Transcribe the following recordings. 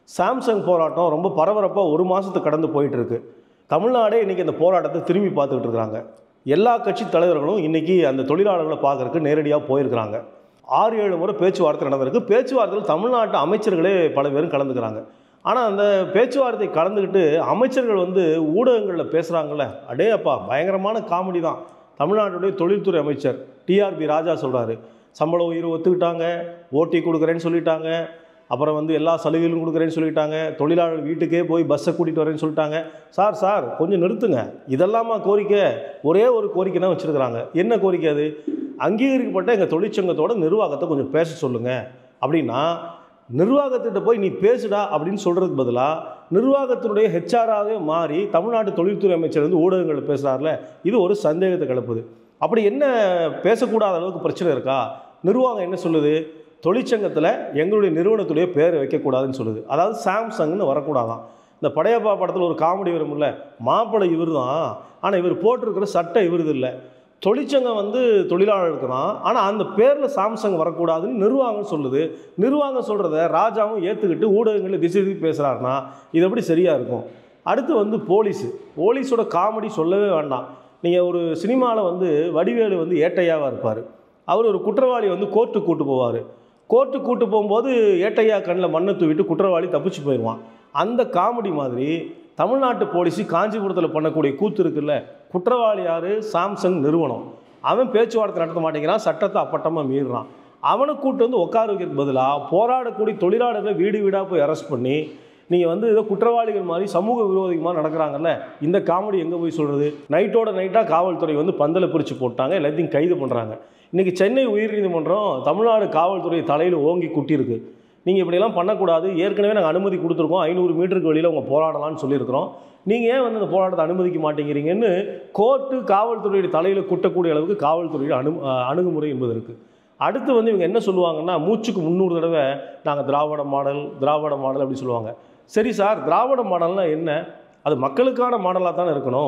Samsung போராட்டம் ரொம்ப பரபரப்பாக ஒரு மாதத்துக்கு கடந்து போயிட்டு இருக்கு தமிழ்நாடே இன்றைக்கி அந்த போராட்டத்தை திரும்பி பார்த்துக்கிட்டு இருக்கிறாங்க எல்லா கட்சி தலைவர்களும் இன்றைக்கி அந்த தொழிலாளர்களை பார்க்கறதுக்கு நேரடியாக போயிருக்கிறாங்க ஆறு ஏழு முறை பேச்சுவார்த்தை நடந்திருக்கு பேச்சுவார்த்தையில் தமிழ்நாட்டு அமைச்சர்களே பல பேரும் கலந்துக்கிறாங்க ஆனால் அந்த பேச்சுவார்த்தை கலந்துக்கிட்டு அமைச்சர்கள் வந்து ஊடகங்களில் பேசுகிறாங்கல்ல அடே அப்பா பயங்கரமான காமெடி தான் தமிழ்நாட்டுடைய தொழில்துறை அமைச்சர் டிஆர்பி ராஜா சொல்கிறாரு சம்பள உயர்வு ஒத்துக்கிட்டாங்க ஓட்டி கொடுக்குறேன்னு சொல்லிட்டாங்க அப்புறம் வந்து எல்லா சலுகைகளும் கொடுக்குறேன்னு சொல்லிட்டாங்க தொழிலாளர் வீட்டுக்கே போய் பஸ்ஸை கூட்டிகிட்டு வரேன்னு சொல்லிட்டாங்க சார் சார் கொஞ்சம் நிறுத்துங்க இதெல்லாமா கோரிக்கை ஒரே ஒரு கோரிக்கை தான் வச்சுருக்கிறாங்க என்ன கோரிக்கை அது அங்கீகரிக்கப்பட்ட எங்கள் தொழிற்சங்கத்தோட நிர்வாகத்தை கொஞ்சம் பேச சொல்லுங்கள் அப்படின்னா நிர்வாகத்திட்ட போய் நீ பேசுடா அப்படின்னு சொல்கிறதுக்கு பதிலாக நிர்வாகத்தினுடைய ஹெச்ஆராகவே மாறி தமிழ்நாட்டு தொழில்துறை அமைச்சர் வந்து ஊடகங்களில் பேசுகிறார்ல இது ஒரு சந்தேகத்தை கிளப்புது அப்படி என்ன பேசக்கூடாத அளவுக்கு பிரச்சனை இருக்கா நிர்வாகம் என்ன சொல்லுது தொழிற்சங்கத்தில் எங்களுடைய நிறுவனத்துடைய பேரை வைக்கக்கூடாதுன்னு சொல்லுது அதாவது சாம்சங்னு வரக்கூடாதான் இந்த படையப்பா படத்தில் ஒரு காமெடி வரும்ல மாப்பிள்ளை இவர் தான் ஆனால் இவர் போட்டிருக்கிற சட்டை இவருது இல்லை தொழிற்சங்கம் வந்து தொழிலாளர்களுக்கு தான் ஆனால் அந்த பேரில் சாம்சங் வரக்கூடாதுன்னு நிர்வாகம் சொல்லுது நிர்வாகம் சொல்கிறத ராஜாவும் ஏற்றுக்கிட்டு ஊடகங்களில் திசை திருப்பி பேசுகிறாருன்னா இது எப்படி சரியாக இருக்கும் அடுத்து வந்து போலீஸு போலீஸோட காமெடி சொல்லவே வேண்டாம் நீங்கள் ஒரு சினிமாவில் வந்து வடிவேலு வந்து ஏட்டையாவாக இருப்பார் அவர் ஒரு குற்றவாளி வந்து கோர்ட்டுக்கு கூட்டு போவார் கோர்ட்டுக்கு கூட்டு போகும்போது ஏட்டையா கண்ணில் மண்ணை தூவிட்டு குற்றவாளி தப்பிச்சு போயிடுவான் அந்த காமெடி மாதிரி தமிழ்நாட்டு போலீஸ் காஞ்சிபுரத்தில் பண்ணக்கூடிய கூத்து இருக்குல்ல குற்றவாளி யார் சாம்சங் நிறுவனம் அவன் பேச்சுவார்த்தை நடத்த மாட்டேங்கிறான் சட்டத்தை அப்பட்டமாக மீறுறான் அவனை கூட்டு வந்து உட்கார வைக்கிறதுக்கு பதிலாக போராடக்கூடிய தொழிலாளர்களை வீடு வீடாக போய் அரெஸ்ட் பண்ணி நீங்கள் வந்து ஏதோ குற்றவாளிகள் மாதிரி சமூக விரோதிகமாக நடக்கிறாங்கல்ல இந்த காமெடி எங்கே போய் சொல்கிறது நைட்டோட நைட்டாக காவல்துறை வந்து பந்தலை பிரித்து போட்டாங்க எல்லாத்தையும் கைது பண்ணுறாங்க இன்றைக்கி சென்னை உயர்நீதிமன்றம் தமிழ்நாடு காவல்துறை தலையில் ஓங்கி குட்டியிருக்கு நீங்கள் இப்படியெல்லாம் பண்ணக்கூடாது ஏற்கனவே நாங்கள் அனுமதி கொடுத்துருக்கோம் ஐநூறு மீட்டருக்கு வெளியில் உங்கள் போராடலாம்னு சொல்லியிருக்கிறோம் நீங்கள் ஏன் வந்து அந்த போராட்டத்தை அனுமதிக்க மாட்டேங்கிறீங்கன்னு கோர்ட்டு காவல்துறையுடைய தலையில் குட்டக்கூடிய அளவுக்கு காவல்துறையுடைய அனு அஹ் அணுகுமுறை என்பது இருக்குது அடுத்து வந்து இவங்க என்ன சொல்லுவாங்கன்னா மூச்சுக்கு முந்நூறு தடவை நாங்கள் திராவிட மாடல் திராவிட மாடல் அப்படி சொல்லுவாங்க சரி சார் திராவிட மாடல்னால் என்ன அது மக்களுக்கான மாடலாக தானே இருக்கணும்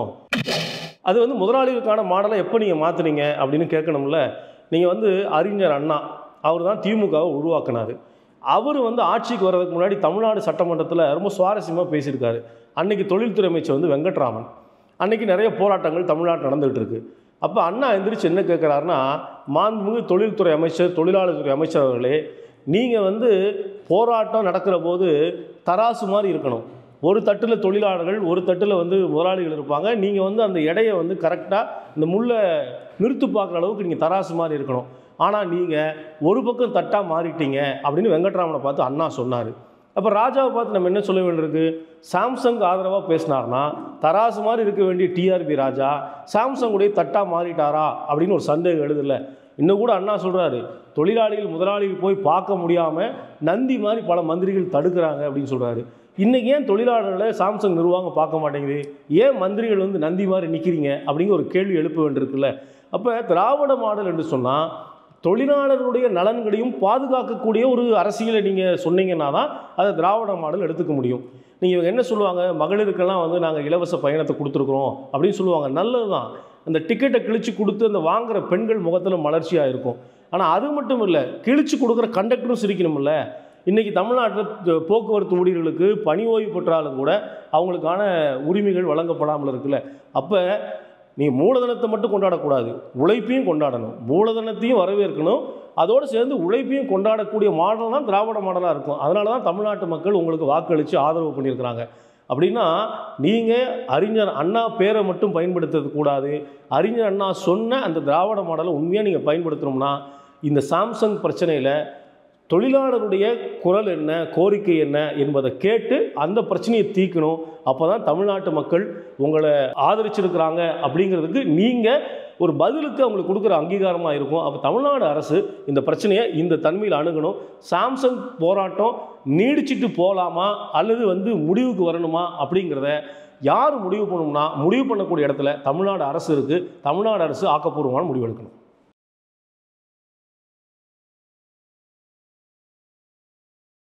அது வந்து முதலாளிகளுக்கான மாடலை எப்போ நீங்கள் மாற்றுனீங்க அப்படின்னு கேட்கணும்ல நீங்கள் வந்து அறிஞர் அண்ணா அவர் தான் திமுகவை உருவாக்குனார் அவர் வந்து ஆட்சிக்கு வர்றதுக்கு முன்னாடி தமிழ்நாடு சட்டமன்றத்தில் ரொம்ப சுவாரஸ்யமாக பேசியிருக்காரு அன்னைக்கு தொழில்துறை அமைச்சர் வந்து வெங்கட்ராமன் அன்னைக்கு நிறைய போராட்டங்கள் தமிழ்நாட்டில் நடந்துகிட்டு இருக்கு அப்போ அண்ணா எந்திரிச்சு என்ன கேட்குறாருன்னா மாண்புமிகு தொழில்துறை அமைச்சர் தொழிலாளர் துறை அமைச்சர் அவர்களே நீங்கள் வந்து போராட்டம் நடக்கிற போது தராசு மாதிரி இருக்கணும் ஒரு தட்டில் தொழிலாளர்கள் ஒரு தட்டில் வந்து முதலாளிகள் இருப்பாங்க நீங்கள் வந்து அந்த எடையை வந்து கரெக்டாக இந்த முள்ளை நிறுத்து பார்க்குற அளவுக்கு நீங்கள் தராசு மாதிரி இருக்கணும் ஆனால் நீங்கள் ஒரு பக்கம் தட்டாக மாறிட்டீங்க அப்படின்னு வெங்கட்ராமனை பார்த்து அண்ணா சொன்னார் அப்போ ராஜாவை பார்த்து நம்ம என்ன சொல்ல வேண்டியிருக்கு சாம்சங் ஆதரவாக பேசினார்னா தராசு மாதிரி இருக்க வேண்டிய டிஆர்பி ராஜா சாம்சங்குடைய தட்டாக மாறிட்டாரா அப்படின்னு ஒரு சந்தேகம் எழுதல இன்னும் கூட அண்ணா சொல்கிறாரு தொழிலாளிகள் முதலாளிகள் போய் பார்க்க முடியாமல் நந்தி மாதிரி பல மந்திரிகள் தடுக்கிறாங்க அப்படின்னு சொல்கிறாரு இன்றைக்கி ஏன் தொழிலாளர்களை சாம்சங் நிர்வாகம் பார்க்க மாட்டேங்குது ஏன் மந்திரிகள் வந்து நந்தி மாதிரி நிற்கிறீங்க அப்படிங்கிற ஒரு கேள்வி எழுப்ப வேண்டியிருக்குல்ல அப்போ திராவிட மாடல் என்று சொன்னால் தொழிலாளர்களுடைய நலன்களையும் பாதுகாக்கக்கூடிய ஒரு அரசியலை நீங்கள் சொன்னீங்கன்னா தான் அதை திராவிட மாடல் எடுத்துக்க முடியும் நீங்கள் இவங்க என்ன சொல்லுவாங்க மகளிருக்கெல்லாம் வந்து நாங்கள் இலவச பயணத்தை கொடுத்துருக்குறோம் அப்படின்னு சொல்லுவாங்க நல்லது தான் அந்த டிக்கெட்டை கிழிச்சு கொடுத்து அந்த வாங்குற பெண்கள் முகத்தில் மலர்ச்சியாக இருக்கும் ஆனால் அது மட்டும் இல்லை கிழிச்சு கொடுக்குற கண்டக்டரும் சிரிக்கணும்ல இன்றைக்கி தமிழ்நாட்டில் போக்குவரத்து ஊழியர்களுக்கு பணி ஓய்வு பெற்றாலும் கூட அவங்களுக்கான உரிமைகள் வழங்கப்படாமல் இருக்குல்ல அப்போ நீ மூலதனத்தை மட்டும் கொண்டாடக்கூடாது உழைப்பையும் கொண்டாடணும் மூலதனத்தையும் வரவேற்கணும் அதோடு சேர்ந்து உழைப்பையும் கொண்டாடக்கூடிய மாடல் தான் திராவிட மாடலாக இருக்கும் அதனால தான் தமிழ்நாட்டு மக்கள் உங்களுக்கு வாக்களித்து ஆதரவு பண்ணியிருக்கிறாங்க அப்படின்னா நீங்கள் அறிஞர் அண்ணா பேரை மட்டும் பயன்படுத்துறது கூடாது அறிஞர் அண்ணா சொன்ன அந்த திராவிட மாடலை உண்மையாக நீங்கள் பயன்படுத்தணும்னா இந்த சாம்சங் பிரச்சனையில் தொழிலாளருடைய குரல் என்ன கோரிக்கை என்ன என்பதை கேட்டு அந்த பிரச்சனையை தீர்க்கணும் அப்போ தான் தமிழ்நாட்டு மக்கள் உங்களை ஆதரிச்சிருக்கிறாங்க அப்படிங்கிறதுக்கு நீங்கள் ஒரு பதிலுக்கு அவங்களுக்கு கொடுக்குற அங்கீகாரமாக இருக்கும் அப்போ தமிழ்நாடு அரசு இந்த பிரச்சனையை இந்த தன்மையில் அணுகணும் சாம்சங் போராட்டம் நீடிச்சிட்டு போகலாமா அல்லது வந்து முடிவுக்கு வரணுமா அப்படிங்கிறத யார் முடிவு பண்ணணும்னா முடிவு பண்ணக்கூடிய இடத்துல தமிழ்நாடு அரசு இருக்குது தமிழ்நாடு அரசு ஆக்கப்பூர்வமான முடிவு எடுக்கணும்